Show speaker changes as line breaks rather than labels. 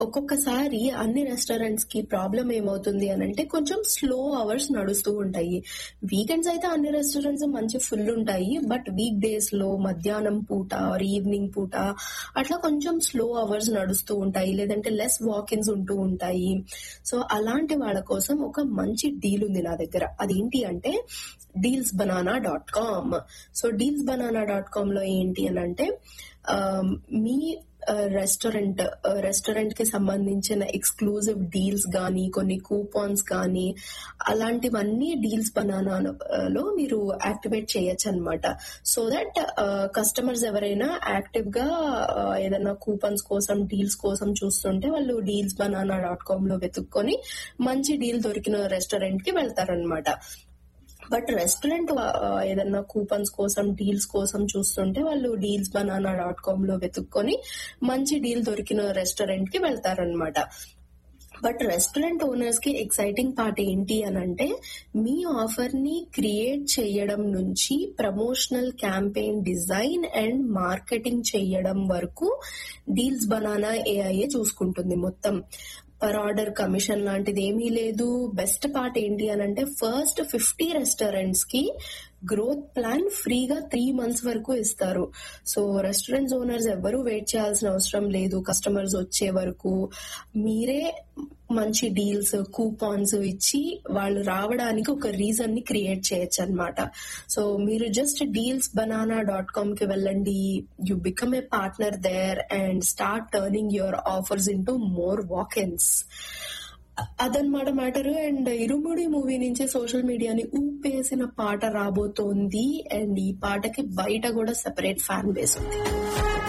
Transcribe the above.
ఒక్కొక్కసారి అన్ని రెస్టారెంట్స్ కి ప్రాబ్లం ఏమవుతుంది అని అంటే కొంచెం స్లో అవర్స్ నడుస్తూ ఉంటాయి వీకెండ్స్ అయితే అన్ని రెస్టారెంట్స్ మంచి ఫుల్ ఉంటాయి బట్ వీక్ డేస్ లో మధ్యాహ్నం పూట ఆర్ ఈవినింగ్ పూట అట్లా కొంచెం స్లో అవర్స్ నడుస్తూ ఉంటాయి లేదంటే లెస్ వాకిన్స్ ఉంటూ ఉంటాయి సో అలాంటి వాళ్ళ కోసం ఒక మంచి డీల్ ఉంది నా దగ్గర అదేంటి అంటే deals banana dot com so deals banana dot com లో ఏంటి అని అంటే ఆ, మీ రెస్టారెంట్ రెస్టారెంట్ కి సంబంధించిన ఎక్స్క్లూజివ్ డీల్స్ గానీ కొన్ని కూపాన్స్ కానీ అలాంటివన్నీ డీల్స్ బనానాలో మీరు యాక్టివేట్ చేయొచ్చు అనమాట సో దట్ కస్టమర్స్ ఎవరైనా యాక్టివ్ గా ఆ, ఏదైనా కూపన్స్ కోసం డీల్స్ కోసం చూస్తుంటే వాళ్ళు డీల్స్ బనానా డాట్ కామ్ లో వెతుక్కొని మంచి డీల్ దొరికిన రెస్టారెంట్ కి వెళ్తారనమాట బట్ రెస్టారెంట్ ఏదన్నా కూపన్స్ కోసం డీల్స్ కోసం చూస్తుంటే వాళ్ళు డీల్స్ బనానా డాట్ కామ్ లో వెతుక్కొని మంచి డీల్ దొరికిన రెస్టారెంట్ కి వెళ్తారనమాట బట్ రెస్టారెంట్ ఓనర్స్ కి ఎక్సైటింగ్ పార్ట్ ఏంటి అని అంటే మీ ఆఫర్ ని క్రియేట్ చేయడం నుంచి promotional campaign design and marketing చేయడం వరకు డీల్స్ బనానా ఏఐఏ చూసుకుంటుంది మొత్తం పర్ ఆర్డర్ కమిషన్ లాంటిది ఏమీ లేదు బెస్ట్ పార్ట్ ఏంటి అని అంటే ఫస్ట్ ఫిఫ్టీ రెస్టారెంట్స్ కి గ్రోత్ ప్లాన్ ఫ్రీగా త్రీ మంత్స్ వరకు ఇస్తారు సో రెస్టారెంట్స్ ఓనర్స్ ఎవరు వెయిట్ చేయాల్సిన అవసరం లేదు కస్టమర్స్ వచ్చే వరకు మీరే మంచి డీల్స్ కూపాన్స్ ఇచ్చి వాళ్ళు రావడానికి ఒక రీజన్ ని క్రియేట్ చేయొచ్చు అనమాట సో మీరు just deals banana dot com కి వెళ్ళండి you become a partner there and start turning your offers into more walk-ins అదనమాట మ్యాటర్ అండ్ ఇరుముడి మూవీ నుంచి సోషల్ మీడియాని ఊపేసిన పాట రాబోతోంది అండ్ ఈ పాటకి బయట కూడా సెపరేట్ ఫ్యాన్ బేస్ ఉంది